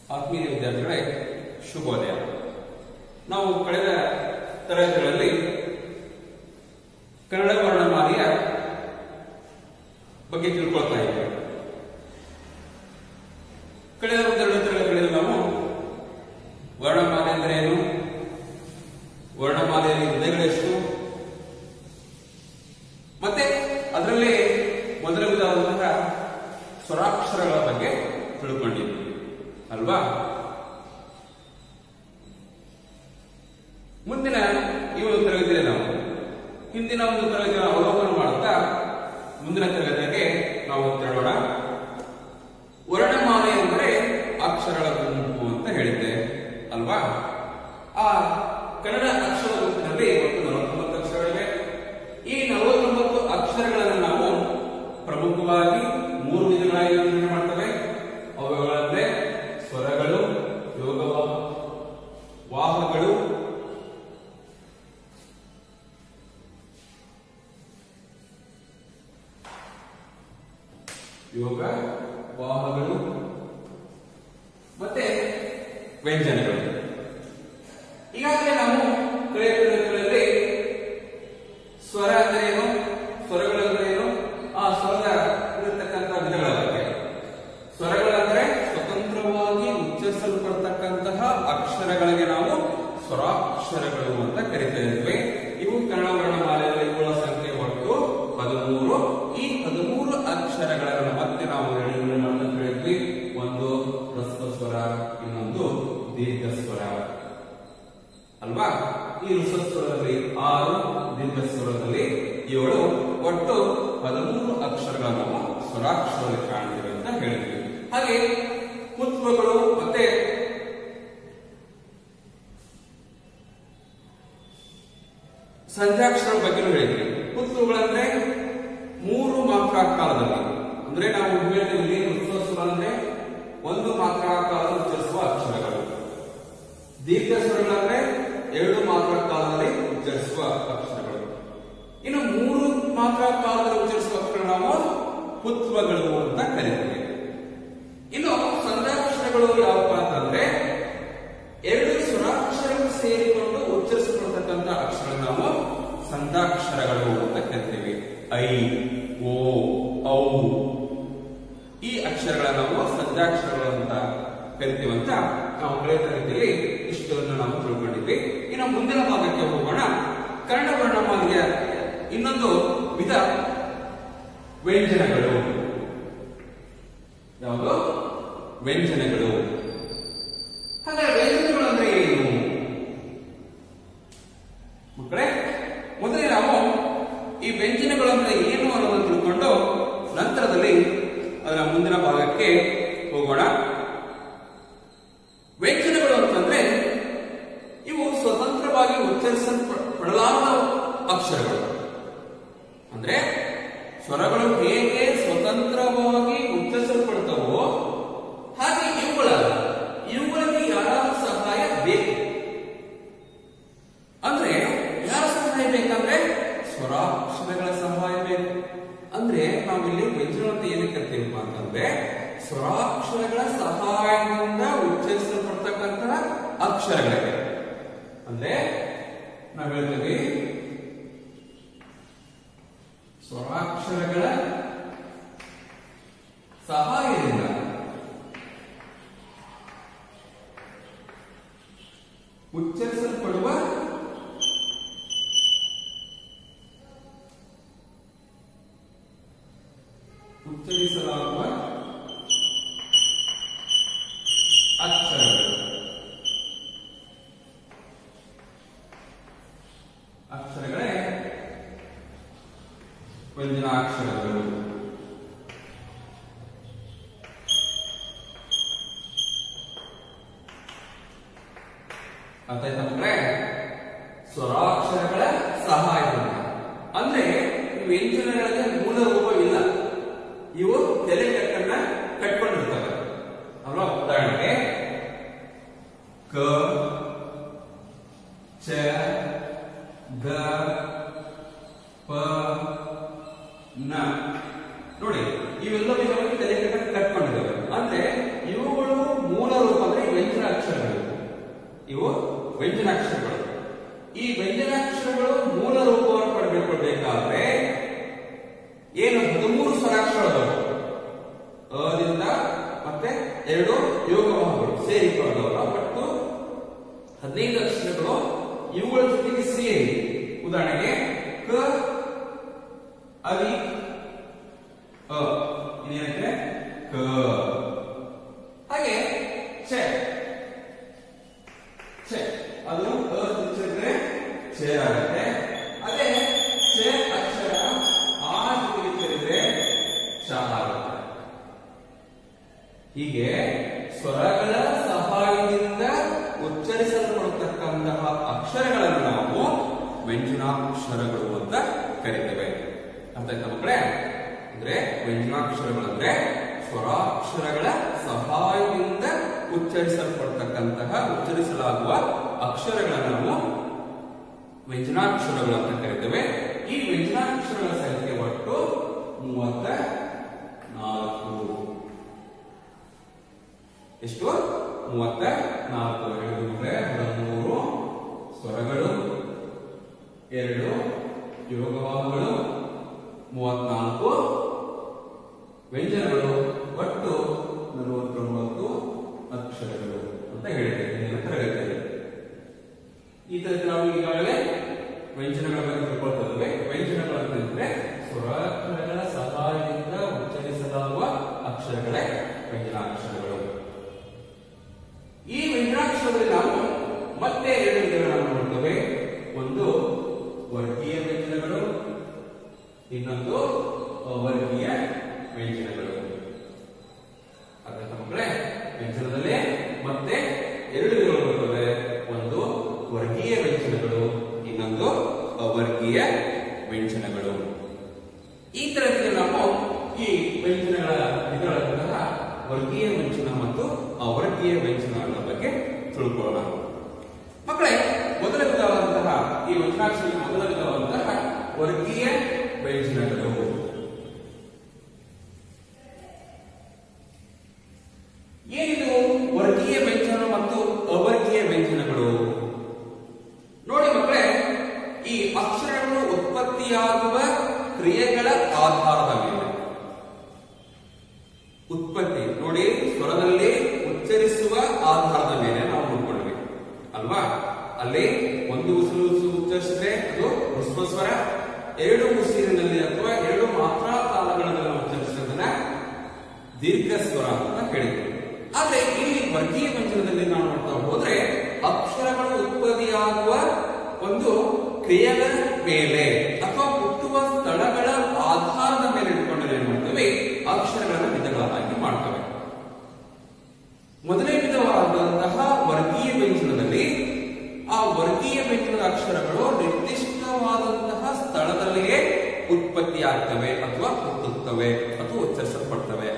ಆತ್ಮೀಯ ವಿದ್ಯಾರ್ಥಿಗಳೇ ಶುಭೋದಯ ನಾವು ಕಳೆದ ತರಗತಿಗಳಲ್ಲಿ ಕನ್ನಡ ವರ್ಣಮಾಲೆಯ ಬಗ್ಗೆ ತಿಳ್ಕೊಳ್ತಾ ಇದ್ದೇವೆ ಕಳೆದ ಒಂದೆರಡು ತರಗತಿಗಳಲ್ಲಿ ನಾವು ವರ್ಣಮಾಲೆ ಅಂದರೆ ಏನು ವರ್ಣಮಾಲೆಯಲ್ಲಿ ವಿಧಗಳೆಷ್ಟು ಮತ್ತೆ ಅದರಲ್ಲಿ ಮೊದಲ ವಿಧವಾದಂತಹ ಸ್ವರಾಕ್ಷರಗಳ ಬಗ್ಗೆ ತಿಳ್ಕೊಂಡಿದ್ವಿ ಅಲ್ವಾ ಮುಂದಿನ ಈ ಒಂದು ತರಗತಿಯಲ್ಲಿ ನಾವು ಹಿಂದಿನ ಒಂದು ತರಗತಿಯ ಅವಲೋಕನ ಮಾಡುತ್ತಾ ಮುಂದಿನ ತರಗತಿಗೆ ನಾವು ತೆರಳೋಣ ವರ್ಣಮಾಲೆ ಅಂದರೆ ಅಕ್ಷರಗಳ ಗುಂಪು ಅಂತ ಹೇಳಿದ್ದೆ ಅಲ್ವಾ ಆ ಕನ್ನಡ ಅಕ್ಷರ ಗುಂಪಿನಲ್ಲಿ ಒಟ್ಟು ನಲವತ್ತೊಂಬತ್ತು ಅಕ್ಷರಗಳಿವೆ ಈ ನಲವತ್ತೊಂಬತ್ತು ಅಕ್ಷರಗಳನ್ನು ನಾವು ಪ್ರಮುಖವಾಗಿ ಮೂರು ವಿಧಗಳಾಗಿ ವಿಂಗಡಣೆ ಮಾಡ್ತೇವೆ ಅವುಗಳಂದ್ರೆ ಸ್ವರಗಳು ಯೋಗ ವಾಹಗಳು ಯೋಗ ವಾಹಗಳು ಮತ್ತೆ ವ್ಯಂಜನಗಳು ಈಗಾಗಲೇ ನಾವು ಕಳೆದ ತರಗತಿಗಳಲ್ಲಿ ಸ್ವರ ಅಂದ್ರೆ ಏನು ಸ್ವರಗಳಂದ್ರೆ ಏನು ಆ ಸ್ವರದ ಇರತಕ್ಕಂಥ ವಿಧಗಳ ಬಗ್ಗೆ ಸ್ವರಗಳಂದ್ರೆ ಸ್ವತಂತ್ರವಾಗಿ ಉಚ್ಚರಿಸಲ್ಪಡ್ತಕ್ಕಂತಹ ಅಕ್ಷರಗಳಿಗೆ ನಾವು ಸ್ವರಾಕ್ಷರಗಳು ಅಂತ ಕರಿತಾ ಇದ್ವಿ ಇವು ಕನ್ನಡ ವರ್ಣಮಾಲೆಯಲ್ಲಿ ಇವುಗಳ ಸಂಖ್ಯೆ ಒಟ್ಟು ಹದಿಮೂರು ಈ ಹದಿಮೂರು ಅಕ್ಷರಗಳನ್ನು ಮತ್ತೆ ನಾವು ಎರಡು ಮಾಡ್ತಾ ಹೇಳಿದ್ವಿ ಒಂದು ಹ್ರಸ್ವ ಸ್ವರ ಇನ್ನೊಂದು ದೀರ್ಘ ಸ್ವರ ಅಲ್ವಾ ಈ ಹ್ರಸ್ವ ಸ್ವರದಲ್ಲಿ ಆರು ದೀರ್ಘ ಸ್ವರದಲ್ಲಿ ಏಳು ಒಟ್ಟು ಹದಿಮೂರು ಅಕ್ಷರಗಳನ್ನು ನಾವು ಸ್ವರಾಕ್ಷರದಲ್ಲಿ ಕಾಣ್ತೀವಿ ಅಂತ ಹೇಳಿದ್ವಿ ಹಾಗೆ ಕುತ್ವಗಳು ಮತ್ತೆ ಸಂಧ್ಯಾಕ್ಷರ ಬಗ್ಗೆನೂ ಹೇಳಿದ್ವಿ ಕುತ್ವಗಳಂದ್ರೆ ಮೂರು ಮಾತ್ರ ಕಾಲದಲ್ಲಿ ಅಂದ್ರೆ ನಾವು ಹೇಳಿದ್ವಿ ಹ್ರಸ್ವ ಸ್ವರ ಅಂದ್ರೆ ಒಂದು ಮಾತ್ರ ಕಾಲದಲ್ಲಿ ಉಚ್ಚರಿಸುವ ಅಕ್ಷರಗಳು ದೀರ್ಘ ಸ್ವರಗಳಂದ್ರೆ ಎರಡು ಮಾತ್ರ ಕಾಲದಲ್ಲಿ ಉಚ್ಚರಿಸುವ ಅಕ್ಷರಗಳು ಇನ್ನು ಮೂರು ಮಾತ್ರ ಕಾಲದಲ್ಲಿ ಉಚ್ಚರಿಸುವ ಅಕ್ಷರ ನಾವು ಪುತ್ವಗಳು ಅಂತ ಕರೀತೀವಿ ಇನ್ನು ಸಂಧಾಕ್ಷರಗಳು ಯಾವಪ್ಪ ಅಂತಂದ್ರೆ ಎರಡು ಸ್ವರಾಕ್ಷರಗಳು ಸೇರಿಕೊಂಡು ಉಚ್ಚರಿಸಲ್ಪಡ್ತಕ್ಕಂಥ ಅಕ್ಷರಗಳು ನಾವು ಸಂಧಾಕ್ಷರಗಳು ಅಂತ ಕರಿತೀವಿ ಐ ಓ ಔ ಈ ಅಕ್ಷರಗಳನ್ನ ನಾವು ಸಂಧ್ಯಾಕ್ಷರಗಳು ಅಂತ ಕರಿತೀವಿ ಅಂತ ನಾವು ಕಳೆದ ತರಗತಿಯಲ್ಲಿ ಇಷ್ಟನ್ನು ನಾವು ತಿಳ್ಕೊಂಡಿದ್ವಿ ಇನ್ನು ಮುಂದಿನ ಭಾಗಕ್ಕೆ ಹೋಗೋಣ ಕನ್ನಡ ವರ್ಣಮಾಲೆಯ ಇನ್ನೊಂದು ವಿಧ ವ್ಯಂಜನಗಳು ಯಾವುದು ವ್ಯಂಜನಗಳು ಹಾಗಾದ್ರೆ ವ್ಯಂಜನಗಳು ಅಂದ್ರೆ ಏನು ಮಕ್ಕಳೇ ಮೊದಲೇ ನಾವು ಈ ವ್ಯಂಜನಗಳು ಅಂದ್ರೆ ಏನು ಅನ್ನೋದನ್ನು ತಿಳ್ಕೊಂಡು ನಂತರದಲ್ಲಿ ಅದರ ಮುಂದಿನ ಭಾಗಕ್ಕೆ ಹೋಗೋಣ ವ್ಯಂಜನಗಳು ಅಂತಂದ್ರೆ ಇವು ಸ್ವತಂತ್ರವಾಗಿ ಉಚ್ಚರಿಸಲ್ಪಡಲಾದ ಅಕ್ಷರಗಳು ಅಂದ್ರೆ ಸ್ವರಗಳು ಹೇಗೆ ಸ್ವತಂತ್ರವಾಗಿ ಉಚ್ಚರಿಸಲ್ಪಡ್ತವೋ ಹಾಗೆ ಇವುಗಳ ಇವುಗಳಿಗೆ ಯಾರ ಸಹಾಯ ಬೇಕು ಅಂದ್ರೆ ಯಾರ ಸಹಾಯ ಬೇಕಂದ್ರೆ ಸ್ವರಾಕ್ಷರಗಳ ಸಹಾಯ ಬೇಕು ಅಂದ್ರೆ ನಾವಿಲ್ಲಿ ವ್ಯಂಜನ ಅಂತ ಏನಕ್ಕೆ ಕರಿತೀವಪ್ಪ ಅಂತಂದ್ರೆ ಸ್ವರಾಕ್ಷರಗಳ ಸಹಾಯದಿಂದ ಉಚ್ಚರಿಸಲ್ಪಡ್ತಕ್ಕಂತಹ ಅಕ್ಷರಗಳಿಗೆ ಅಂದ್ರೆ ನಾವ್ ಹೇಳ್ತೀವಿ ಸ್ವರಾಕ್ಷರಗಳ ಸಹಾಯದಿಂದ ಉಚ್ಚರಿಸಲ್ಪಡುವ ಉಚ್ಚರಿಸಲಾಗುವ ಅಕ್ಷರಗಳು ಅಕ್ಷರಗಳೇ ವ್ಯಂಜನಾಕ್ಷರಗಳು ಅರ್ಥ ಆಯ್ತಾ ಮಕ್ಕಳೇ ಸ್ವರಾಕ್ಷರಗಳ ಸಹಾಯದಿಂದ ಅಂದ್ರೆ ಈ ವ್ಯಂಜನಗಳಿಗೆ ಮೂಲ ರೂಪವಿಲ್ಲ ಇವು ತಲೆ ಕಟ್ಟನ್ನ ಕಟ್ಕೊಂಡಿರ್ತವೆ ಅಲ್ವಾ ಉದಾಹರಣೆಗೆ ಕ ಚ ಗ ಪ ನ ನೋಡಿ ಇವೆಲ್ಲ ವಿಧವಾಗಿ ತಲೆ ಕಟ್ಟ ಕಟ್ಕೊಂಡಿದ್ದಾವೆ ಅಂದ್ರೆ ಇವುಗಳು ಮೂಲ ರೂಪ ಅಂದ್ರೆ ಮತ್ತೆ ಎರಡು ಯೋಗವಾಹಗಳು ಸೇರಿಕೊಳ್ಳೋಲ್ಲ ಒಟ್ಟು ಹದಿನೈದು ಅಕ್ಷರಗಳು ಇವುಗಳ ಜೊತೆಗೆ ಸೇರಿ ಉದಾಹರಣೆಗೆ ಕ ಅವಿ ಅ ಇದೇನಂದ್ರೆ ಕ ಹಾಗೆ ಛೆ ಛೆ ಅದು ಅ ಉಚ್ಚರಿಸಿದ್ರೆ ಛೆ ಆಗುತ್ತೆ ಅದೇ ಛೆ ಅಕ್ಷರ ಆ ಜೊತೆಗೆ ಸೇರಿದ್ರೆ ಶ ಆಗುತ್ತೆ ಹೀಗೆ ಸ್ವರಗಳ ಸಹಾಯದಿಂದ ಉಚ್ಚರಿಸಲ್ಪಡತಕ್ಕಂತಹ ಅಕ್ಷರಗಳನ್ನು ನಾವು ವ್ಯಂಜನಾಕ್ಷರಗಳು ಅಂತ ಕರಿತೇವೆ ಅರ್ಥ ಆಯ್ತಾ ಮಕ್ಕಳೇ ಅಂದ್ರೆ ವ್ಯಂಜನಾಕ್ಷರಗಳು ಅಂದ್ರೆ ಸ್ವರಾಕ್ಷರಗಳ ಸಹಾಯದಿಂದ ಉಚ್ಚರಿಸಲ್ಪಡ್ತಕ್ಕಂತಹ ಉಚ್ಚರಿಸಲಾಗುವ ಅಕ್ಷರಗಳನ್ನು ನಾವು ವ್ಯಂಜನಾಕ್ಷರಗಳು ಅಂತ ಕರಿತೇವೆ ಈ ವ್ಯಂಜನಾಕ್ಷರಗಳ ಸಂಖ್ಯೆ ಒಟ್ಟು ಮೂವತ್ತ ನಾಲ್ಕು ಎಷ್ಟು ಮೂವತ್ತ ನಾಲ್ಕು ಹೇಳಿದ್ರೆ ಹದಿಮೂರು ಸ್ವರಗಳು ಎರಡು ಯೋಗವಾಹಗಳು ಮೂವತ್ನಾಲ್ಕು ವ್ಯಂಜನಗಳು ಒಟ್ಟು ನಲವತ್ತೊಂಬತ್ತು ಅಕ್ಷರಗಳು ಅಂತ ಹೇಳಿದ್ದೇವೆ ಹಿಂದಿನ ತರಗತಿಯಲ್ಲಿ ಈ ತರ ನಾವು ಈಗಾಗಲೇ ವ್ಯಂಜನಗಳ ಬಗ್ಗೆ ತಿಳ್ಕೊಳ್ತಾ ಇದ್ದೇವೆ ವ್ಯಂಜನಗಳು ಅಂತಂದ್ರೆ ಸ್ವರಾಕ್ಷರಗಳ ಸಹಾಯದಿಂದ ಉಚ್ಚರಿಸಲಾಗುವ ಅಕ್ಷರಗಳೇ ವ್ಯಂಜನಾಕ್ಷರಗಳು ಈ ವ್ಯಂಜನಾಕ್ಷರದಲ್ಲಿ ನಾವು ಮತ್ತೆ ಎರಡು ವಿಧಗಳನ್ನು ನೋಡ್ತೇವೆ ಒಂದು ವರ್ಗೀಯ ವ್ಯಂಜನಗಳು ಇನ್ನೊಂದು ಅವರ್ಗೀಯ ವ್ಯಂಜನಗಳು ಅದರ ಮಕ್ಕಳೇ ವ್ಯಂಜನದಲ್ಲೇ ಮತ್ತೆ ಎರಡು ವಿಧಗಳು ಬರ್ತವೆ ಒಂದು ವರ್ಗೀಯ ವ್ಯಂಜನಗಳು ಇನ್ನೊಂದು ಅವರ್ಗೀಯ ವ್ಯಂಜನಗಳು ಈ ತರಗತಿಯಲ್ಲಿ ನಾವು ಈ ವ್ಯಂಜನಗಳ ವಿಧಗಳಾದಂತಹ ವರ್ಗೀಯ ವ್ಯಂಜನ ಮತ್ತು ಅವರ್ಗೀಯ ವ್ಯಂಜನಗಳ ಬಗ್ಗೆ ತಿಳ್ಕೊಳ್ಳೋಣ ಮಕ್ಕಳೇ ಮೊದಲ ವಿಧವಾದಂತಹ ಈ ವ್ಯಂಜನಾಕ್ಷರ ಮೊದಲ ವಿಧವಾದಂತಹ ವರ್ಗೀಯ ವ್ಯಂಜನಗಳು ಏನಿದು ವರ್ಗೀಯ ವ್ಯಂಜನ ಮತ್ತು ಅವರ್ಗೀಯ ವ್ಯಂಜನಗಳು ನೋಡಿ ಮಕ್ಕಳೇ ಈ ಅಕ್ಷರಗಳು ಉತ್ಪತ್ತಿಯಾಗುವ ಕ್ರಿಯೆಗಳ ಆಧಾರದ ಮೇಲೆ ಉತ್ಪತ್ತಿ ನೋಡಿ ಸ್ವರದಲ್ಲಿ ಉಚ್ಚರಿಸುವ ಆಧಾರದ ಮೇಲೆ ನಾವು ನೋಡ್ಕೊಂಡ್ವಿ ಅಲ್ವಾ ಅಲ್ಲಿ ಒಂದು ಉಸಿರು ಉಸಿರು ಉಚ್ಚರಿಸಿದ್ರೆ ಅದು ಹ್ರಸ್ವ ಸ್ವರ ಎರಡು ಉಸಿರಿನಲ್ಲಿ ಅಥವಾ ಎರಡು ಮಾತ್ರಾ ತಾಳಗಳಲ್ಲಿ ನಾವು ಉಚ್ಚರಿಸೋದನ್ನ ದೀರ್ಘ ಸ್ವರ ಅಂತ ಹೇಳಿದ್ವಿ ಆದ್ರೆ ಇಲ್ಲಿ ವರ್ಗೀಯ ವ್ಯಂಜನದಲ್ಲಿ ನಾವು ನೋಡ್ತಾ ಹೋದ್ರೆ ಅಕ್ಷರಗಳು ಉತ್ಪತ್ತಿಯಾಗುವ ಒಂದು ಕ್ರಿಯೆಗಳ ಮೇಲೆ ಅಥವಾ ಹುಟ್ಟುವ ಸ್ಥಳಗಳ ಆಧಾರದ ಮೇಲೆ ಇಟ್ಕೊಂಡು ಏನ್ ಮಾಡ್ತೇವೆ ಅಕ್ಷರಗಳನ್ನು ವಿಧಗಳಾಗಿ ಮಾಡ್ತವೆ ಮೊದಲನೇ ವಿಧವಾದಂತಹ ವರ್ಗೀಯ ವ್ಯಂಜನದಲ್ಲಿ ಆ ವರ್ಗೀಯ ವ್ಯಂಜನದ ಅಕ್ಷರಗಳು ನಿರ್ದಿಷ್ಟವಾದಂತಹ ಸ್ಥಳದಲ್ಲಿಯೇ ಉತ್ಪತ್ತಿಯಾಗ್ತವೆ ಅಥವಾ ಹುಟ್ಟುತ್ತವೆ ಅಥವಾ ಉಚ್ಚರಿಸಲ್ಪಡ್ತವೆ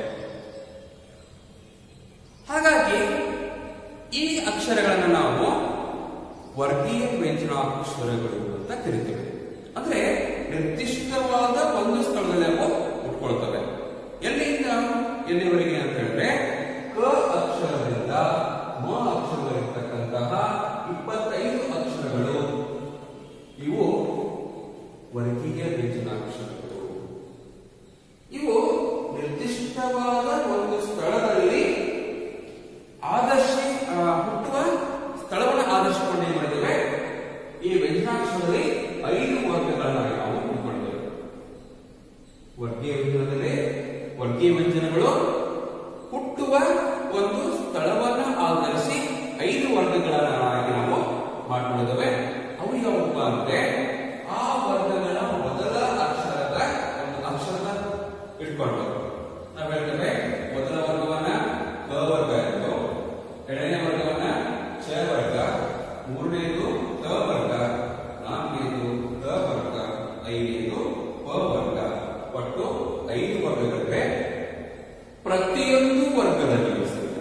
ಹಾಗಾಗಿ ಈ ಅಕ್ಷರಗಳನ್ನು ನಾವು ವರ್ಗೀಯ ವ್ಯಂಜನಾಕ್ಷರಗಳು ಅಂತ ಕರಿತೇವೆ ಅಂದ್ರೆ ನಿರ್ದಿಷ್ಟವಾದ ಒಂದು ಸ್ಥಳದಲ್ಲಿ ಅವು ಉಟ್ಕೊಳ್ತವೆ ಎಲ್ಲಿಂದ ಎಲ್ಲಿವರೆಗೆ ಅಂತ ಹೇಳಿದ್ರೆ ಕ ಅಕ್ಷರದಿಂದ ಮ ಅಕ್ಷರದಲ್ಲಿರ್ತಕ್ಕಂತಹ ಇಪ್ಪತ್ತೈದು ಅಕ್ಷರಗಳು ಇವು ವರ್ಗೀಯ ವ್ಯಂಜನಾಕ್ಷರಗಳು ಇವು ನಿರ್ದಿಷ್ಟವಾದ ಒಂದು ಸ್ಥಳದಲ್ಲಿ ಆದರ್ಶ ಆ, ಹುಟ್ಟುವ ಸ್ಥಳವನ್ನು ಆದರ್ಶಕೊಂಡು ಏನ್ ಮಾಡಿದ್ದೇವೆ ಈ ವ್ಯಂಜನಾಕ್ಷರದಲ್ಲಿ ಐದು ವರ್ಗಗಳನ್ನಾಗಿ ನಾವು ಇಟ್ಕೊಂಡಿದ್ದೇವೆ ವರ್ಗೀಯ ವ್ಯಂಜನದಲ್ಲಿ ವರ್ಗೀಯ ವ್ಯಂಜನಗಳು ಹುಟ್ಟುವ ಒಂದು ಸ್ಥಳವನ್ನು ಆಧರಿಸಿ ಐದು ವರ್ಗಗಳನ್ನಾಗಿ ನಾವು ಮಾಡಿಕೊಂಡಿದ್ದೇವೆ ಅವು ಯಾವುಪ್ಪ ಅಂದ್ರೆ ಆ ವರ್ಗಗಳ ಮೊದಲ ಅಕ್ಷರದ ಒಂದು ಅಕ್ಷರದ ಇಟ್ಕೊಂಡು ನಾವು ಹೇಳ್ತೇವೆ ಮೊದಲ ವರ್ಗವನ್ನ ಕ ವರ್ಗ ಎಂದು ಎರಡನೇ ವರ್ಗವನ್ನ ಚ ವರ್ಗ ಮೂರನೇದು ತ ವರ್ಗ ನಾಲ್ಕನೇದು ತ ವರ್ಗ ಐದನೇದು ಪ ವರ್ಗ ಒಟ್ಟು ಐದು ವರ್ಗಗಳಿವೆ ಪ್ರತಿಯೊಂದು ವರ್ಗದಲ್ಲಿಯೂ ಸಹಿತ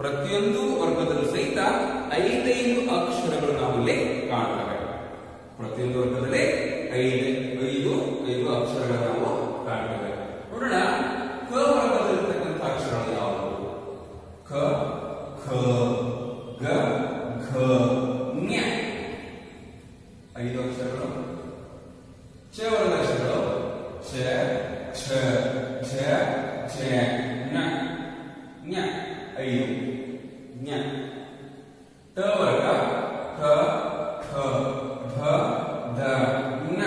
ಪ್ರತಿಯೊಂದು ವರ್ಗದಲ್ಲೂ ಸಹಿತ ಐದೈದು ಅಕ್ಷರಗಳು ನಾವು ಇಲ್ಲಿ ಕಾಣ್ತವೆ ಪ್ರತಿ ಐದು ಜ್ಞ ಟ ವರ್ಗ ಠ ಠ ಢ ಧ ಜ್ಞ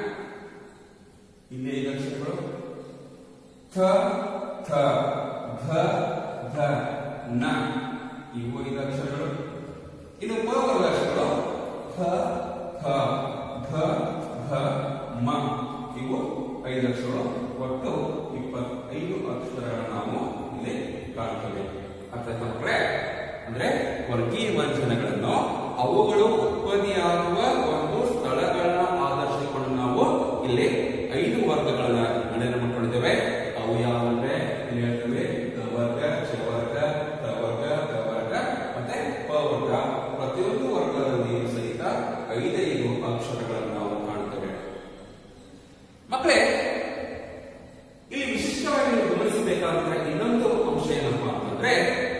ಇಲ್ಲಿ ಐದು ಅಕ್ಷರಗಳು ಥ ಥ ಧ ಧ ನ ಇವು ಐದು ಅಕ್ಷರಗಳು ಇನ್ನು ಪ ವರ್ಗ ಅಕ್ಷರಗಳು ಥ ಥ ಧ ಧ ಮ ಇವು ಐದು ಅಕ್ಷರಗಳು ಒಟ್ಟು ಇಪ್ಪತ್ತೈದು ಅಕ್ಷರಗಳನ್ನು ನಾವು ಇಲ್ಲಿ ಕಾಣ್ತೇವೆ ಅರ್ಥ ಆಯ್ತಾ ಮಕ್ಕಳೇ ಅಂದ್ರೆ ವರ್ಗೀಯ ವಂಚನೆಗಳನ್ನು ಅವುಗಳು ಉತ್ಪತ್ತಿಯಾಗುವ ಒಂದು ಸ್ಥಳಗಳನ್ನ ಆಧರಿಸಿಕೊಂಡು ನಾವು ಇಲ್ಲಿ ಐದು ವರ್ಗಗಳನ್ನ ನಡೆಯನ್ನು ಮಾಡ್ಕೊಂಡಿದ್ದೇವೆ ಅವು ಯಾವಂದ್ರೆ ಇಲ್ಲಿ ಹೇಳ್ತೇವೆ ಗ ವರ್ಗ ಚ ವರ್ಗ ತ ವರ್ಗ ತ ವರ್ಗ ಮತ್ತೆ ಪ ವರ್ಗ ಪ್ರತಿಯೊಂದು ವರ್ಗದಲ್ಲಿ ಸಹಿತ ಐದೈದು ಅಕ್ಷರಗಳನ್ನು ನಾವು ಕಾಣ್ತೇವೆ ಮಕ್ಕಳೇ ಇಲ್ಲಿ ವಿಶಿಷ್ಟವಾಗಿ ನೀವು ಗಮನಿಸಬೇಕಾದಂತಹ ಇನ್ನೊಂದು ಅಂಶ ಏನಪ್ಪಾ ಅಂತಂದ್ರೆ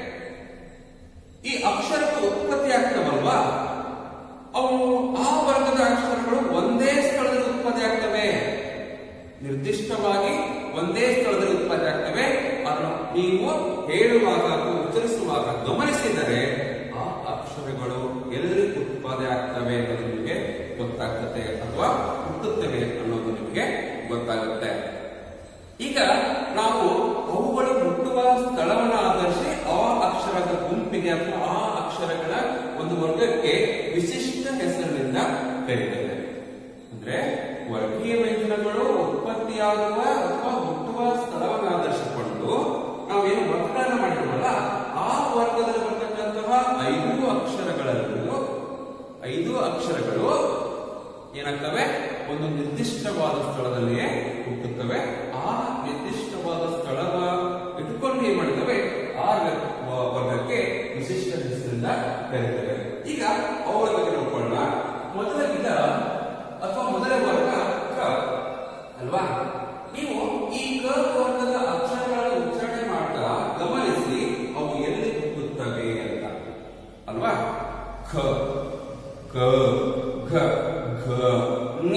ಈ ಅಕ್ಷರಗಳು ಉತ್ಪತ್ತಿ ಆಗ್ತವಲ್ವಾ ಅವು ಆ ವರ್ಗದ ಅಕ್ಷರಗಳು ಒಂದೇ ಸ್ಥಳದಲ್ಲಿ ಉತ್ಪತ್ತಿ ಆಗ್ತವೆ ನಿರ್ದಿಷ್ಟವಾಗಿ ಒಂದೇ ಸ್ಥಳದಲ್ಲಿ ಉತ್ಪತ್ತಿ ಆಗ್ತವೆ ಅದನ್ನು ನೀವು ಹೇಳುವಾಗ ಅಥವಾ ಉಚ್ಚರಿಸುವಾಗ ಗಮನಿಸಿದರೆ ಆ ಅಕ್ಷರಗಳು ಎಲ್ಲಿ ಉತ್ಪಾದನೆ ಆಗ್ತವೆ ಅನ್ನೋದು ನಿಮಗೆ ಗೊತ್ತಾಗ್ತದೆ ಅಥವಾ ಹುಟ್ಟುತ್ತವೆ ಅನ್ನೋದು ನಿಮಗೆ ಗೊತ್ತಾಗುತ್ತೆ ಈಗ ನಾವು ಅವುಗಳು ಹುಟ್ಟುವ ಸ್ಥಳವನ್ನು ಆಧರಿಸಿ ಆ ಅಕ್ಷರದ ಗುಂಪಿಗೆ ಅಥವಾ ಆ ಅಕ್ಷರಗಳ ಒಂದು ವರ್ಗಕ್ಕೆ ವಿಶಿಷ್ಟ ಹೆಸರಿನಿಂದ ಕರೀತೇವೆ ಅಂದ್ರೆ ವರ್ಗೀಯ ವ್ಯಂಜನಗಳು ಉತ್ಪತ್ತಿಯಾಗುವ ಅಥವಾ ಹುಟ್ಟುವ ಸ್ಥಳವನ್ನು ಆಧರಿಸಿಕೊಂಡು ನಾವೇನು ವರ್ಗಗಳನ್ನು ಮಾಡಿದ್ವಲ್ಲ ಆ ವರ್ಗದಲ್ಲಿ ಬರ್ತಕ್ಕಂತಹ ಐದು ಅಕ್ಷರಗಳಲ್ಲೂ ಐದು ಅಕ್ಷರಗಳು ಏನಾಗ್ತವೆ ಒಂದು ನಿರ್ದಿಷ್ಟವಾದ ಸ್ಥಳದಲ್ಲಿಯೇ ಹುಟ್ಟುತ್ತವೆ ಆ ನಿರ್ದಿಷ್ಟವಾದ ಸ್ಥಳದ ಇಟ್ಕೊಂಡು ಏನ್ ಮಾಡ್ತವೆ ಆ ವ- ವರ್ಗಕ್ಕೆ ವಿಶಿಷ್ಟ ಹೆಸರಿಂದ ಕರೀತವೆ ಈಗ ಅವುಗಳ ಬಗ್ಗೆ ನೋಡ್ಕೊಳ್ಳೋಣ ಮೊದಲ ವಿಧ ಅಥವಾ ಮೊದಲ ವರ್ಗ ಕ ಅಲ್ವಾ ನೀವು ಈ ಕ ವರ್ಗದ ಅಕ್ಷರಗಳನ್ನು ಉಚ್ಚಾರಣೆ ಮಾಡ್ತಾ ಗಮನಿಸಿ ಅವು ಎಲ್ಲಿ ಹುಟ್ಟುತ್ತವೆ ಅಂತ ಅಲ್ವಾ ಖ ಕ ಘ ಘ ಞ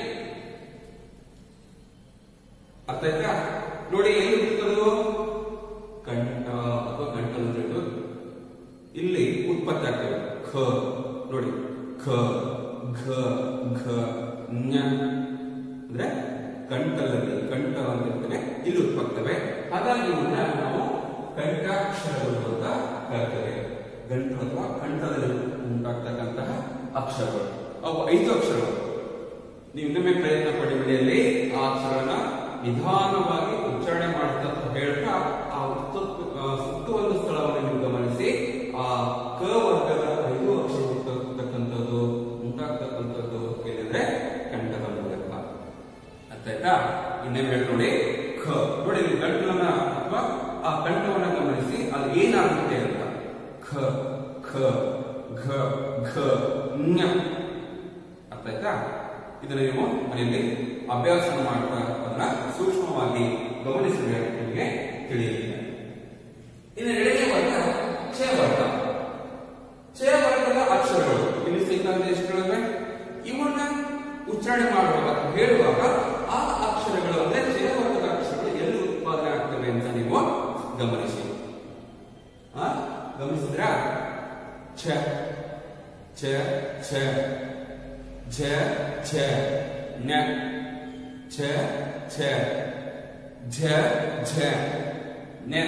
ಅರ್ಥ ಆಯ್ತಾ ನೋಡಿ ಎಲ್ಲಿ ಹುಟ್ಟುತ್ತದು ಕಂಠ ಅಥವಾ ಗಂಟಲು ಅಂತ ಇಲ್ಲಿ ಉತ್ಪತ್ತಿ ಆಗ್ತವೆ ಖ ನೋಡಿ ಖ ಘ ಘ ಞ ಅಂದ್ರೆ ಕಂಠದಲ್ಲಿ ಕಂಠ ಅಂತ ಇರ್ತವೆ ಇಲ್ಲಿ ಉತ್ಪತ್ತವೆ ಹಾಗಾಗಿ ಇವನ್ನ ನಾವು ಕಂಠಾಕ್ಷರಗಳು ಅಂತ ಕರಿತೇವೆ ಗಂಟು ಅಥವಾ ಕಂಠದಲ್ಲಿ ಉಂಟಾಗ್ತಕ್ಕಂತಹ ಅಕ್ಷರಗಳು ಅವು ಐದು ಅಕ್ಷರಗಳು ನೀವು ಇನ್ನೊಮ್ಮೆ ಪ್ರಯತ್ನ ಪಡಿ ಮನೆಯಲ್ಲಿ ಆ ಅಕ್ಷರಗಳನ್ನ ನಿಧಾನವಾಗಿ ಉಚ್ಚಾರಣೆ ಮಾಡ್ತಾ ಅಂತ ಹೇಳ್ತಾ ಆ ಸುತ್ತು ಆ ಸುತ್ತು ಒಂದು ಸ್ಥಳವನ್ನು ನೀವು ಗಮನಿಸಿ ಆ ಕ ವರ್ಗದ ಐದು ಅಕ್ಷರ ಹುಟ್ಟತಕ್ಕಂಥದ್ದು ಉಂಟಾಗ್ತಕ್ಕಂಥದ್ದು ಏನಿದ್ರೆ ಕಂಠದ ಮೂಲಕ ಅರ್ಥ ಆಯ್ತಾ ಇನ್ನೇನು ಹೇಳಿ ನೋಡಿ ಖ ನೋಡಿ ನೀವು ಗಂಟಲನ್ನ ಅಥವಾ ಆ ಕಂಠವನ್ನ ಗಮನಿಸಿ ಅದು ಏನಾಗುತ್ತೆ ಅಂತ ಖ ಖ ಘ ಘ ಞ ಅರ್ಥ ಆಯ್ತಾ ಇದನ್ನ ನೀವು ಮನೆಯಲ್ಲಿ ಅಭ್ಯಾಸ ಮಾಡ್ತಾ ಅದನ್ನ ಸೂಕ್ಷ್ಮವಾಗಿ ಗಮನಿಸಬೇಕು ನಿಮಗೆ ತಿಳಿಯುತ್ತೆ ಇನ್ನು ಎರಡನೇ ವರ್ಗ ಛ ವರ್ಗ ಛ ವರ್ಗದ ಅಕ್ಷರಗಳು ಇಲ್ಲಿ ಸಿಗ್ತಂತ ಎಷ್ಟುಗಳಿವೆ ಇವನ್ನ ಉಚ್ಚಾರಣೆ ಮಾಡುವಾಗ ಅಥವಾ ಹೇಳುವಾಗ ಆ ಅಕ್ಷರಗಳು ಅಂದ್ರೆ ಛ ವರ್ಗದ ಅಕ್ಷರಗಳು ಎಲ್ಲಿ ಉತ್ಪಾದನೆ ಆಗ್ತವೆ ಅಂತ ನೀವು ಗಮನಿಸಿ ಆ ಗಮನಿಸಿದ್ರಾ ಛ ಛ ಛ ಝ ಝ ನ ಛ ಛ ಝ ಝ ನ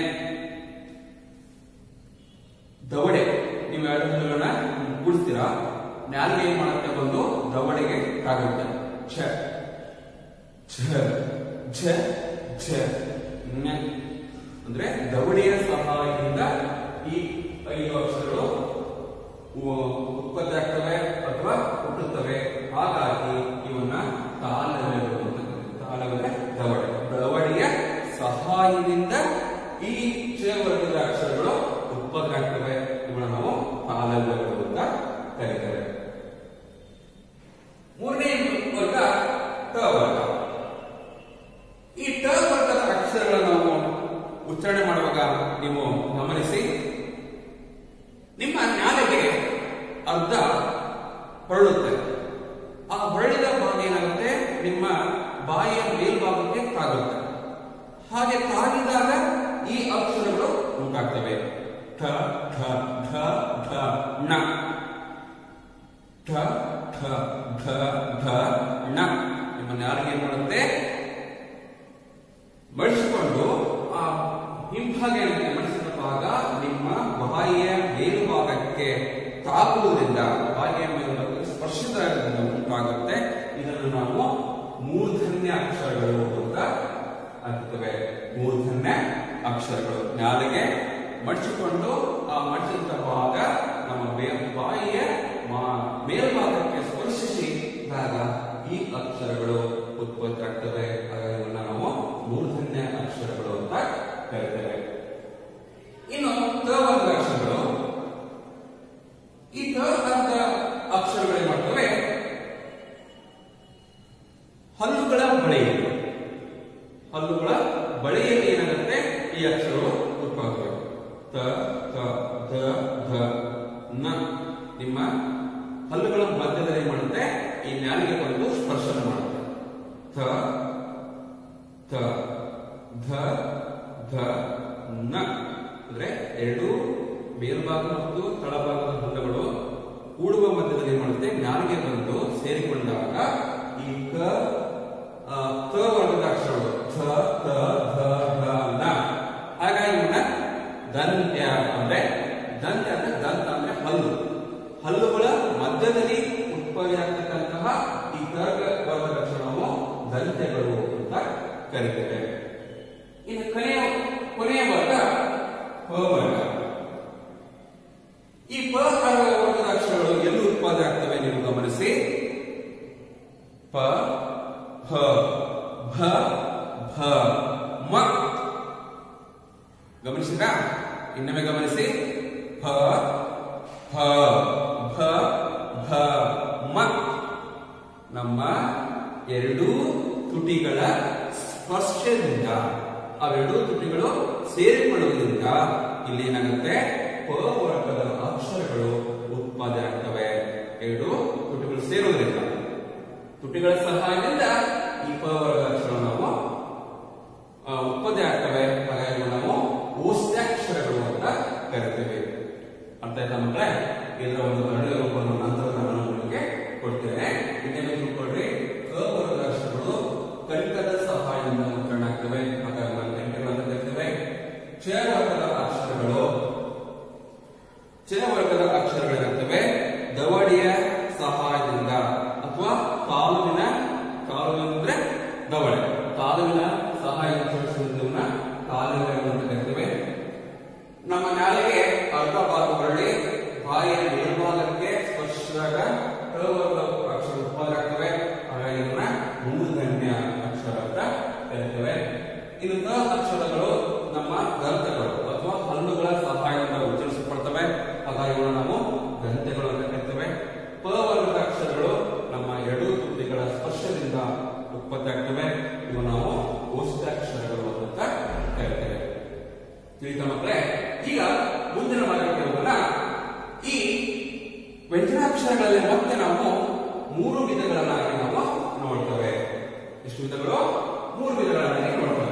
ದವಡೆ ನೀವು ಎರಡು ಹಲ್ಲುಗಳನ್ನ ಕೂಡಿಸ್ತೀರಾ ನಾಲ್ಗೆ ಏನ್ ಮಾಡುತ್ತೆ ಬಂದು ದವಡೆಗೆ ತಾಗುತ್ತೆ ಛ ಛ ಝ ಝ ನ ಅಂದ್ರೆ ದವಡೆಯ ಸಹಾಯದಿಂದ ಈ ಐದು ಅಕ್ಷರಗಳು ಉ- ಉತ್ಪತ್ತಿ ಆಗ್ತವೆ ಅಥವಾ ಹುಟ್ಟುತ್ತವೆ ಹಾಗಾಗಿ ಇವನ್ನ ತಾಲವೆರಡು ಅಂತ ಕರೀತಾರೆ. ತಾಲವೆಂದ್ರೆ ದವಡೆ ದವಡೆಯ ಸಹಾಯದಿಂದ ಈ ಕ್ಷ ವರ್ಗದ ಅಕ್ಷರಗಳು ಉತ್ಪತ್ತಿ ಆಗ್ತವೆ ಇವನ್ನ ನಾವು ತಾಲವೆರಡು ಅಂತ ಕರೀತೇವೆ ಮೂರನೇ ವರ್ಗ ಟ ವರ್ಗ ಈ ಟ ವರ್ಗದ ಅಕ್ಷರಗಳನ್ನು ನಾವು ಉಚ್ಚಾರಣೆ ಮಾಡುವಾಗ ನೀವು ಗಮನಿಸಿ ನಿಮ್ಮ ನಾಲಿಗೆ ಅರ್ಧ ಹೊರಳುತ್ತೆ ಆ ಹೊರಳಿದ ಭಾಗ ಏನಾಗುತ್ತೆ ನಿಮ್ಮ ಬಾಯಿಯ ಮೇಲ್ಭಾಗಕ್ಕೆ ತಾಗುತ್ತೆ ಹಾಗೆ ತಾಗಿದಾಗ ಈ ಅಕ್ಷರಗಳು ಉಂಟಾಗ್ತವೆ ಠ ಠ ಢ ಢ ಣ ಠ ಠ ಢ ಢ ಣ ನಿಮ್ಮ ನಾಲಿಗೆ ಏನ್ ಮಾಡುತ್ತೆ ಬಳಸಿಕೊಂಡು ಆ ಹಿಂಭಾಗ ಏನಿದೆ ಮನಸ್ಸಿನ ಭಾಗ ನಿಮ್ಮ ಬಾಯಿಯ ಮೇಲ್ಭಾಗಕ್ಕೆ ತಾಕುವುದರಿಂದ ಬಾಯಿಯ ಮೇಲ್ಭಾಗಕ್ಕೆ ಸ್ಪರ್ಶದಿಂದ ಉಂಟಾಗುತ್ತೆ ಇದನ್ನು ನಾವು ಮೂರ್ಧನ್ಯ ಅಕ್ಷರಗಳು ಅಂತ ಅಂತೇವೆ ಮೂರ್ಧನ್ಯ ಅಕ್ಷರಗಳು ನಾಲಿಗೆ ಮಡಚಿಕೊಂಡು ಆ ಮಡಚಿದ ಭಾಗ ನಮ್ಮ ಬೇ- ಬಾಯಿಯ ಮಾ- ಮೇಲ್ಭಾಗಕ್ಕೆ ಸ್ಪರ್ಶಿಸಿ ಆಗ ಈ ಅಕ್ಷರಗಳು ಉತ್ಪತ್ತಿ ಆಗ್ತವೆ ಹಾಗಾಗಿ ಇವನ್ನ ನಾವು ಮೂರ್ಧನ್ಯ ಅಕ್ಷರಗಳು ಅಂತ ಕರಿತೇವೆ ಇನ್ನು ತ ವರ್ಗದ ಅಕ್ಷರಗಳು ಈ ತ ವರ್ಗದ ಅಕ್ಷರಗಳು ಏನ್ ಮಾಡ್ತವೆ ಹಲ್ಲುಗಳ ಬಳೆಯಲ್ಲಿ ಹಲ್ಲುಗಳ ಬಳೆಯಲ್ಲಿ ಏನಾಗುತ್ತೆ ಈ ಅಕ್ಷರಗಳು ಉತ್ಪತ್ತಿಯಾಗ್ತವೆ ತ ತ ಧ ಧ ನ ನಿಮ್ಮ ಹಲ್ಲುಗಳ ಮಧ್ಯದಲ್ಲಿ ಏನ್ ಮಾಡುತ್ತೆ ಈ ನಾಲಿಗೆ ಬಂದು ಸ್ಪರ್ಶನ ಮಾಡುತ್ತೆ ಥ ಥ ಧ ಧ ನ ಅಂದ್ರೆ ಎರಡು ಮೇಲ್ಭಾಗ ಮತ್ತು ತಳಭಾಗದ ಹಲ್ಲುಗಳು ಕೂಡುವ ಮಧ್ಯದಲ್ಲಿ ಏನ್ ಮಾಡುತ್ತೆ ನಾಲಿಗೆ ಬಂದು ಸೇರಿಕೊಂಡಾಗ ಈ ಕ ಆ, ತ ವರ್ಗದ ಅಕ್ಷರಗಳು ಥ ಥ ಧ ಧ ನ ಹಾಗಾಗಿ ಇವನ್ನ ದಂತ್ಯ ಅಂದ್ರೆ ದಂತ್ಯ ಅಂದ್ರೆ ದಂತ ಅಂದ್ರೆ ಹಲ್ಲು ಹಲ್ಲುಗಳ ಮಧ್ಯದಲ್ಲಿ ಉತ್ಪತ್ತಿಯಾಗ್ತಕ್ಕಂತಹ ಈ ಕರ್ಗ ವರ್ಗದ ಅಕ್ಷರವು ದಂತ್ಯಗಳು ಅಂತ ಕರಿತೇವೆ ಇನ್ನು ಕೊನೆಯ ಕೊನೆಯ ವರ್ಗ ಪ ವರ್ಗ ಈ ಪ ವರ್ಗದ ಅಕ್ಷರಗಳು ಎಲ್ಲಿ ಉತ್ಪಾದನೆ ಆಗ್ತವೆ ನೀವು ಗಮನಿಸಿ ಪ ಫ ಭ ಭ ಮ ಗಮನಿಸಿದ್ರಾ ಇನ್ನೊಮ್ಮೆ ಗಮನಿಸಿ ಫ ಫ ಭ ಭ ಮ ನಮ್ಮ ಎರಡೂ ತುಟಿಗಳ ಸ್ಪರ್ಶದಿಂದ ಅವೆರಡೂ ತುಟಿಗಳು ಸೇರಿಕೊಳ್ಳುವುದರಿಂದ ಇಲ್ಲಿ ಏನಾಗುತ್ತೆ ಪ ವರ್ಗದ ಅಕ್ಷರಗಳು ಉತ್ಪಾದನೆ ಆಗ್ತವೆ ಎರಡು ತುಟಿಗಳು ಸೇರುವುದರಿಂದ ತುಟಿಗಳ ಸಹಾಯದಿಂದ ಈ ಪ ವರ್ಗದ ಅಕ್ಷರ ನಾವು ಆ, ಉತ್ಪತ್ತಿ ಆಗ್ತವೆ ಹಾಗಾಗಿ ನಾವು ಓಸ್ತ್ಯಾಕ್ಷರಗಳು ಅಂತ ಕರಿತೇವೆ ಅರ್ಥ ಆಯ್ತಾ ಮಕ್ಕಳೇ ಇದರ ಒಂದು ಕನ್ನಡ ರೂಪವನ್ನು ನಂತರ ನಾನು ನಿಮಗೆ ಕೊಡ್ತೇನೆ ಇನ್ನೇನು ತಿಳ್ಕೊಳ್ರಿ ಕ ವರ್ಗದ ಅಕ್ಷರಗಳು ಕಂಠದ ಸಹಾಯದಿಂದ ಉಚ್ಚಾರಣೆ ಆಗ್ತವೆ ಹಾಗಾಗಿ ನಾವು ಕಂಠಗಳು ಅಂತ ಕರಿತೇವೆ ಕ್ಷ ವರ್ಗದ ಅಕ್ಷರಗಳು ಚ ವರ್ಗದ ಅಕ್ಷರಗಳೇನಾಗ್ತವೆ ದವಡಿಯ ಸಹಾಯದಿಂದ ಅಥವಾ ಕಾಲುವಿನ ಕಾಲುವಿನ ಅಂದ್ರೆ ದವಡೆ ಕಾಲುವಿನ ಸಹಾಯದಿಂದ ಚಲಿಸುವುದನ್ನ ಕಾಲುವಿನ ಅಂತ ಕರಿತೇವೆ ನಮ್ಮ ನಾಲಿಗೆ ಅರ್ಧ ಭಾಗಗಳಲ್ಲಿ ಬಾಯಿಯ ಮೇಲ್ಭಾಗಕ್ಕೆ ಸ್ಪರ್ಶಿಸಿದಾಗ ಕ ವರ್ಗದ ಅಕ್ಷರ ಉತ್ಪಾದನೆ ಆಗ್ತವೆ ಹಾಗಾಗಿ ಇದನ್ನ ಮೂರ್ಧನ್ಯ ಅಕ್ಷರ ಅಂತ ಕರಿತೇವೆ ಇನ್ನು ತ ಅಕ್ಷರಗಳು ನಮ್ಮ ದಂತಗಳು ಅಥವಾ ಹಲ್ಲುಗಳ ಸಹಾಯದಿಂದ ಉಚ್ಚರಿಸಲ್ಪಡ್ತವೆ ಹಾಗಾಗಿ ಇವುಗಳನ್ನು ನಾವು ದಂತೆಗಳು ಅಂತ ಕರಿತೇವೆ ಪ ವರ್ಗದ ಅಕ್ಷರಗಳು ನಮ್ಮ ಎರಡೂ ತುಟಿಗಳ ಸ್ಪರ್ಶದಿಂದ ಉತ್ಪತ್ತಿ ಆಗ್ತವೆ ಇವು ನಾವು ಓಷ್ಟಾಕ್ಷರಗಳು ಅಂತ ಕರಿತೇವೆ ತಿಳಿದ ಮಕ್ಕಳೇ ಈಗ ಮುಂದಿನ ಭಾಗಕ್ಕೆ ಹೋಗೋಣ ಈ ವ್ಯಂಜನಾಕ್ಷರಗಳಲ್ಲಿ ಮತ್ತೆ ನಾವು ಮೂರು ವಿಧಗಳನ್ನಾಗಿ ನಾವು ನೋಡ್ತೇವೆ ಎಷ್ಟು ವಿಧಗಳು ಮೂರು ವಿಧಗಳನ್ನಾಗಿ ನೋಡ್ತೇವೆ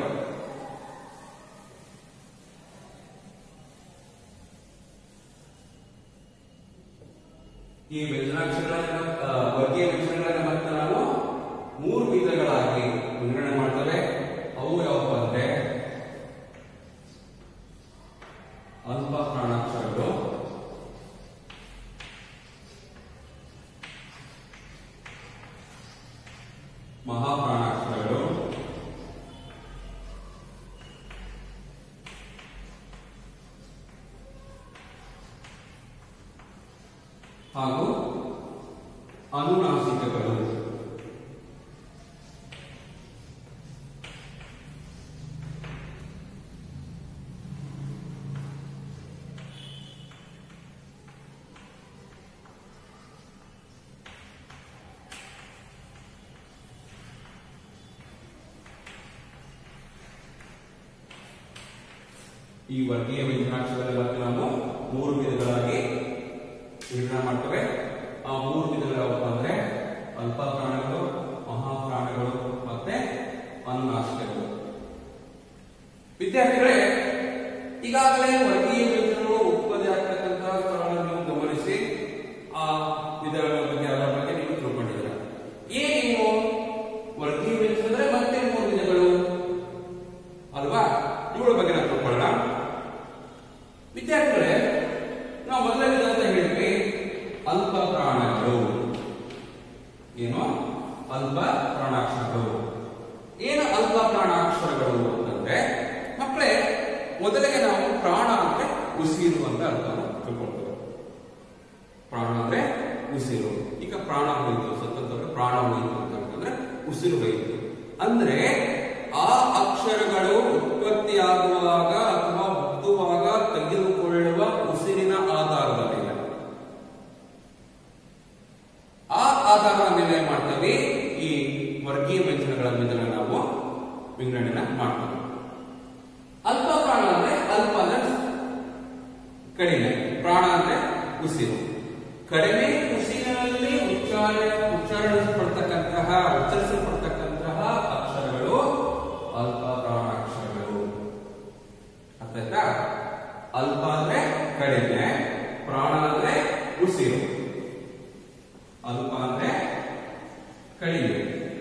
ಈ ವ್ಯಂಜನಾಕ್ಷರಗಳನ್ನ ಆ, ವರ್ಗೀಯ ವ್ಯಂಜನಗಳನ್ನ ಮತ್ತೆ ನಾವು ಮೂರು ವಿಧಗಳಾಗಿ ವಿಂಗಡಣೆ ಮಾಡ್ತೇವೆ ಅವು ಯಾವಪ್ಪ ಅಂದ್ರೆ ಅಲ್ಪ ಪ್ರಾಣಾಕ್ಷರಗಳು ಮಹಾಪ್ರಾಣಾಕ್ಷರಗಳು ಹಾಗೂ ಅನುನಾಸಿಕಗಳು ಈ ವರ್ಗೀಯ ವ್ಯಂಜನಾಕ್ಷರದಲ್ಲಿ ಮತ್ತೆ ನಾವು ಮೂರು ವಿಧಗಳಾಗಿ ವಿಂಗಡಣೆ ಮಾಡ್ತೇವೆ ಆ ಮೂರು ವಿಧಗಳು ಯಾವಪ್ಪ ಅಂದ್ರೆ ಅಲ್ಪ ಪ್ರಾಣಗಳು ಮಹಾಪ್ರಾಣಗಳು ಮತ್ತೆ ಅನುನಾಸಿಕಗಳು ವಿದ್ಯಾರ್ಥಿಗಳೇ ಈಗಾಗಲೇ ವರ್ಗೀಯ ವ್ಯಂಜನಗಳು ವಿದ್ಯಾರ್ಥಿಗಳೇ ನಾವು ಮೊದಲನೇದು ಅಂತ ಹೇಳಿದ್ವಿ ಅಲ್ಪ ಪ್ರಾಣಗಳು ಏನು ಅಲ್ಪ ಪ್ರಾಣಾಕ್ಷರಗಳು ಏನು ಅಲ್ಪ ಪ್ರಾಣಾಕ್ಷರಗಳು ಅಂತಂದ್ರೆ ಮಕ್ಕಳೇ ಮೊದಲಿಗೆ ನಾವು ಪ್ರಾಣ ಅಂದ್ರೆ ಉಸಿರು ಅಂತ ಅರ್ಥ ತಿಳ್ಕೊಳ್ತೇವೆ ಪ್ರಾಣ ಅಂದ್ರೆ ಉಸಿರು ಈಗ ಪ್ರಾಣ ಹೋಯಿತು ಸ್ವತಂತ್ರ ಪ್ರಾಣ ಹೋಯಿತು ಅಂತ ಅಂತಂದ್ರೆ ಉಸಿರು ಹೋಯಿತು ಅಂದ್ರೆ ಆ ಅಕ್ಷರಗಳು ಉತ್ಪತ್ತಿಯಾಗುವಾಗ ಅಥವಾ ಹುಟ್ಟುವಾಗ ತೆಗೆದುಕೊಳ್ಳುವ ಉಸಿರಿನ ಆಧಾರದ ಮೇಲೆ ಆ ಆಧಾರದ ಮೇಲೆ ಏನ್ ಮಾಡ್ತೇವೆ ಈ ವರ್ಗೀಯ ವ್ಯಂಜನಗಳ ಮೇಲೆ ನಾವು ವಿಂಗಡಣೆ ಮಾಡ್ತೇವೆ ಅಲ್ಪ ಪ್ರಾಣ ಅಂದ್ರೆ ಅಲ್ಪ ಅಂದ್ರೆ ಕಡಿಮೆ ಪ್ರಾಣ ಅಂದ್ರೆ ಉಸಿರು ಕಡಿಮೆ ಉಸಿರಿನಲ್ಲಿ ಉಚ್ಚಾರ ಉಚ್ಚಾರಿಸಲ್ಪಡ್ತಕ್ಕಂತಹ ಉಚ್ಚರಿಸಲ್ಪಡ್ತಕ್ಕಂತಹ ಅಕ್ಷರಗಳು ಅಲ್ಪ ಪ್ರಾಣಾಕ್ಷರಗಳು ಅರ್ಥ ಆಯ್ತಾ ಅಲ್ಪ ಅಂದ್ರೆ ಕಡಿಮೆ ಪ್ರಾಣ ಅಂದ್ರೆ ಉಸಿರು ಅಲ್ಪ ಅಂದ್ರೆ ಕಡಿಮೆ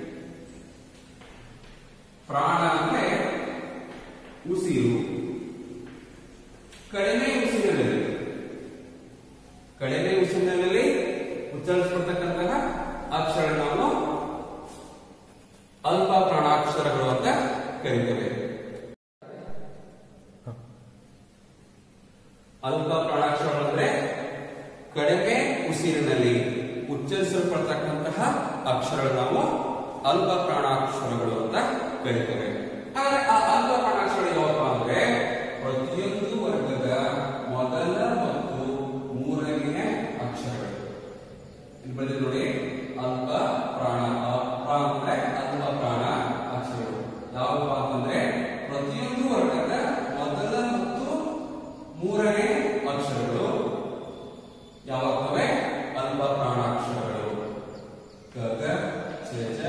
ಪ್ರಾಣ ಅಂದ್ರೆ ಉಸಿರು ಕಡಿಮೆ ಉಸಿರಿನಲ್ಲಿ ಕಡಿಮೆ ಉಸಿರಿನಲ್ಲಿ ಉಚ್ಚರಿಸಲ್ಪಡ್ತಕ್ಕಂತಹ ಅಕ್ಷರ ನಾವು ಅಲ್ಪ ಪ್ರಾಣಾಕ್ಷರಗಳು ಅಂತ ಕರೀತೇವೆ ಅಲ್ಪ ಪ್ರಾಣಾಕ್ಷರಗಳು ಅಂದ್ರೆ ಕಡಿಮೆ ಉಸಿರಿನಲ್ಲಿ ಉಚ್ಚರಿಸಲ್ಪಡ್ತಕ್ಕಂತಹ ಅಕ್ಷರಗಳು ನಾವು ಅಲ್ಪ ಪ್ರಾಣಾಕ್ಷರಗಳು ಅಂತ ಕರೀತೇವೆ ಹಾಗಾದ್ರೆ ಆ ಅಲ್ಪ ಪ್ರಾಣಾಕ್ಷರಗಳು ಯಾವಪ್ಪ ಅಂದ್ರೆ ಪ್ರತಿಯೊಂದು ವರ್ಗದ ಮೊದಲ ಮತ್ತು ಮೂರನೆಯ ಅಕ್ಷರಗಳು ಇಲ್ಲಿ ಬರೆದಿದೆ ನೋಡಿ ಅಲ್ಪ ಪ್ರಾಣ ಅ, ಪ್ರ ಅಂದ್ರೆ ಅಲ್ಪ ಪ್ರಾಣ ಅಕ್ಷರಗಳು ಯಾವಪ್ಪ ಅಂತಂದ್ರೆ ಪ್ರತಿಯೊಂದು ವರ್ಗದ ಮೊದಲ ಮತ್ತು ಮೂರನೇ ಅಕ್ಷರಗಳು ಯಾವಾಗ್ತವೆ ಅಲ್ಪ ಪ್ರಾಣಾಕ್ಷರಗಳು ಗಗ ಚಜ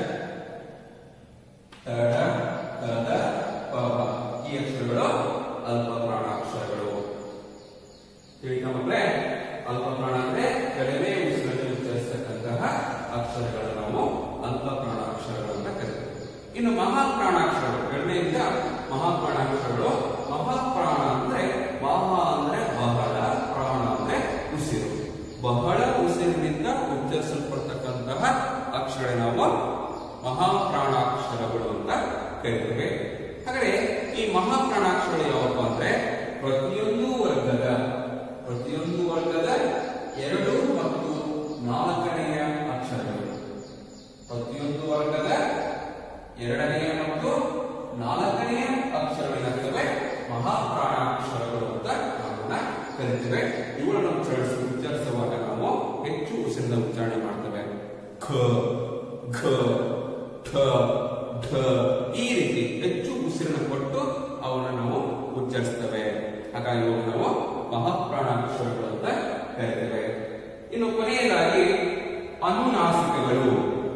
ತಡ ಕದ ಪವ ಈ ಅಕ್ಷರಗಳು ಅಲ್ಪ ಪ್ರಾಣಾಕ್ಷರಗಳು ತಿಳಿದ ಮಕ್ಕಳೇ ಅಲ್ಪ ಪ್ರಾಣ ಅಂದ್ರೆ ಕಡಿಮೆ ಉಸಿರಲ್ಲಿ ಉಚ್ಚರಿಸತಕ್ಕಂತಹ ಅಕ್ಷರಗಳು ನಾವು ಅಲ್ಪ ಪ್ರಾಣಾಕ್ಷರಗಳು ಅಂತ ಕರೀತೀವಿ ಇನ್ನು ಮಹಾಪ್ರಾಣಾಕ್ಷರಗಳು ಕಡಿಮೆಯಿಂದ ಮಹಾಪ್ರಾಣಾಕ್ಷರಗಳು ಮಹಾಪ್ರಾಣ ಅಂದ್ರೆ ಮಹ ಅಂದ್ರೆ ಬಹಳ ಪ್ರಾಣ ಅಂದ್ರೆ ಉಸಿರು ಬಹಳ ಉಸಿರಿನಿಂದ ಉಚ್ಚರಿಸಲ್ಪಡ್ತಕ್ಕಂತಹ ಅಕ್ಷರ ನಾವು ಮಹಾಪ್ರಾಣಾಕ್ಷರಗಳು ಅಂತ ಕರೀತೇವೆ ಹಾಗಾದ್ರೆ ಈ ಮಹಾಪ್ರಾಣಾಕ್ಷರಗಳು ಯಾವಪ್ಪ ಅಂದ್ರೆ ಪ್ರತಿಯೊಂದು ವರ್ಗದ ಪ್ರತಿಯೊಂದು ವರ್ಗದ ಎರಡು ಮತ್ತು ನಾಲ್ಕನೆಯ ಅಕ್ಷರಗಳು ಪ್ರತಿಯೊಂದು ವರ್ಗದ ಎರಡನೆಯ ಮತ್ತು ನಾಲ್ಕನೆಯ ಅಕ್ಷರಗಳೇನಾಗ್ತವೆ ಮಹಾಪ್ರಾಣಾಕ್ಷರಗಳು ಅಂತ ನಾವನ್ನ ಕರಿತೇವೆ ಇವುಗಳನ್ನು ಉಚ್ಚರಿಸ ಉಚ್ಚರಿಸುವಾಗ ನಾವು ಹೆಚ್ಚು ಉಸಿರಿನ ಉಚ್ಚಾರಣೆ ಮಾಡ್ತೇವೆ ಖ ಘ ಠ ಢ ಈ ರೀತಿ ಹೆಚ್ಚು ಉಸಿರಿನ ಕೊಟ್ಟು ಅವನ್ನ ನಾವು ಉಚ್ಚರಿಸ್ತೇವೆ ಹಾಗಾಗಿ ಇವಾಗ ನಾವು ಮಹಾಪ್ರಾಣಾಕ್ಷರಗಳು ಅಂತ ಕರಿತೇವೆ ಇನ್ನು ಕೊನೆಯದಾಗಿ ಅನುನಾಸಿಕಗಳು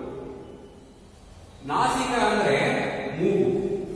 ನಾಸಿಕ ಅಂದ್ರೆ ಮೂಗು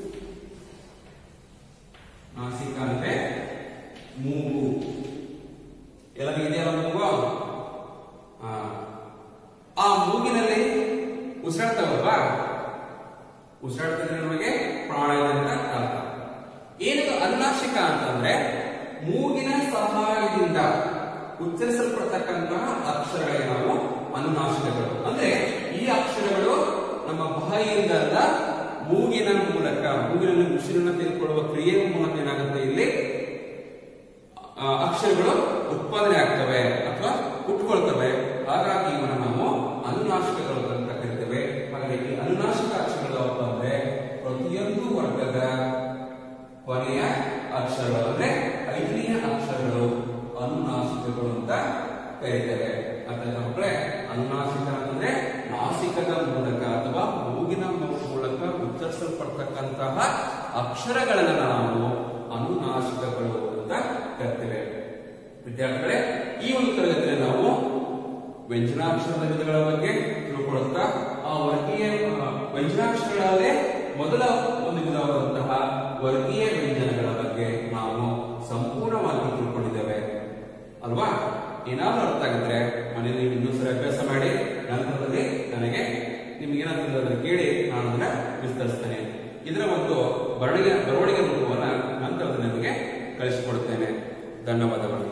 ನಾಸಿಕ ಅಂದ್ರೆ ಮೂಗು ಎಲ್ಲರಿಗೂ ಇದೆಯಲ್ಲ ಮೂಗು ಆ, ಆ ಮೂಗಿನಲ್ಲಿ ಉಸಿರಾಡ್ತಾವಲ್ವಾ ಉಸಿರಾಡ್ತಿದ್ರೆ ನಮಗೆ ಪ್ರಾಣ ಇದೆ ಅಂತ ಅರ್ಥ ಏನದು ಅನುನಾಸಿಕ ಅಂತಂದ್ರೆ ಮೂಗಿನ ಸಹಾಯದಿಂದ ಉಚ್ಚರಿಸಲ್ಪಡ್ತಕ್ಕಂತಹ ಅಕ್ಷರಗಳೇ ನಾವು ಅನುನಾಸಿಕಗಳು ಅಂದ್ರೆ ಈ ಅಕ್ಷರಗಳು ನಮ್ಮ ಬಾಯಿಯಿಂದ ಅಲ್ಲ ಮೂಗಿನ ಮೂಲಕ ಮೂಗಿನಲ್ಲಿ ಉಸಿರನ್ನು ತೆಗೆದುಕೊಳ್ಳುವ ಕ್ರಿಯೆಯ ಮೂಲಕ ಏನಾಗುತ್ತೆ ಇಲ್ಲಿ ಆ, ಅಕ್ಷರಗಳು ಉತ್ಪಾದನೆ ಆಗ್ತವೆ ಅಥವಾ ಹುಟ್ಟುಕೊಳ್ತವೆ ಹಾಗಾಗಿ ಇವನ್ನ ನಾವು ಅನುನಾಸಿಕಗಳು ಅಂತ ಕರಿತೇವೆ ಹಾಗಾಗಿ ಈ ಅನುನಾಸಿಕ ಅಕ್ಷರಗಳು ಯಾವಪ್ಪ ಅಂದ್ರೆ ಪ್ರತಿಯೊಂದು ವರ್ಗದ ಕೊನೆಯ ಅಕ್ಷರಗಳು ಅಂದ್ರೆ ಐದನೆಯ ಅಕ್ಷರಗಳು ಅನುನಾಸಿಕಗಳು ಅಂತ ಕರೀತೇವೆ ಅರ್ಥಾತ್ ಮಕ್ಕಳೇ ಅನುನಾಸಿಕ ಅಂತಂದ್ರೆ ನಾಸಿಕದ ಮೂಲಕ ಅಥವಾ ಮೂಗಿನ ಮೂಲಕ ಉಚ್ಚರಿಸಲ್ಪಡ್ತಕ್ಕಂತಹ ಅಕ್ಷರಗಳನ್ನ ನಾವು ಅನುನಾಸಿಕಗಳು ಅಂತ ಕರಿತೇವೆ ವಿದ್ಯಾರ್ಥಿಗಳೇ ಈ ಒಂದು ತರಗತಿಯಲ್ಲಿ ನಾವು ವ್ಯಂಜನಾಕ್ಷರದ ವಿಧಗಳ ಬಗ್ಗೆ ತಿಳ್ಕೊಳ್ತಾ ಆ ವರ್ಗೀಯ ಆ, ವ್ಯಂಜನಾಕ್ಷರಗಳಲ್ಲೇ ಮೊದಲ ಒಂದು ವಿಧವಾದಂತಹ ವರ್ಗೀಯ ವ್ಯಂಜನಗಳ ಬಗ್ಗೆ ನಾವು ಸಂಪೂರ್ಣವಾಗಿ ತಿಳ್ಕೊಂಡಿದ್ದೇವೆ ಅಲ್ವಾ ಏನಾದ್ರೂ ಅರ್ಥ ಆಗಿದ್ರೆ ಮನೆಯಲ್ಲಿ ಇನ್ನೂ ಸರಿ ಅಭ್ಯಾಸ ಮಾಡಿ ನಂತರದಲ್ಲಿ ನನಗೆ ನಿಮ್ಗೆ ಏನಾದ್ರು ಅದನ್ನ ಕೇಳಿ ನಾನು ಅದನ್ನ ವಿಸ್ತರಿಸ್ತೇನೆ ಇದರ ಒಂದು ಬರವಣಿಗೆ ಬರವಣಿಗೆ ರೂಪವನ್ನ ನಂತರದಲ್ಲಿ ನಿಮಗೆ ಕಳಿಸಿಕೊಡ್ತೇನೆ ಧನ್ಯವಾದಗಳು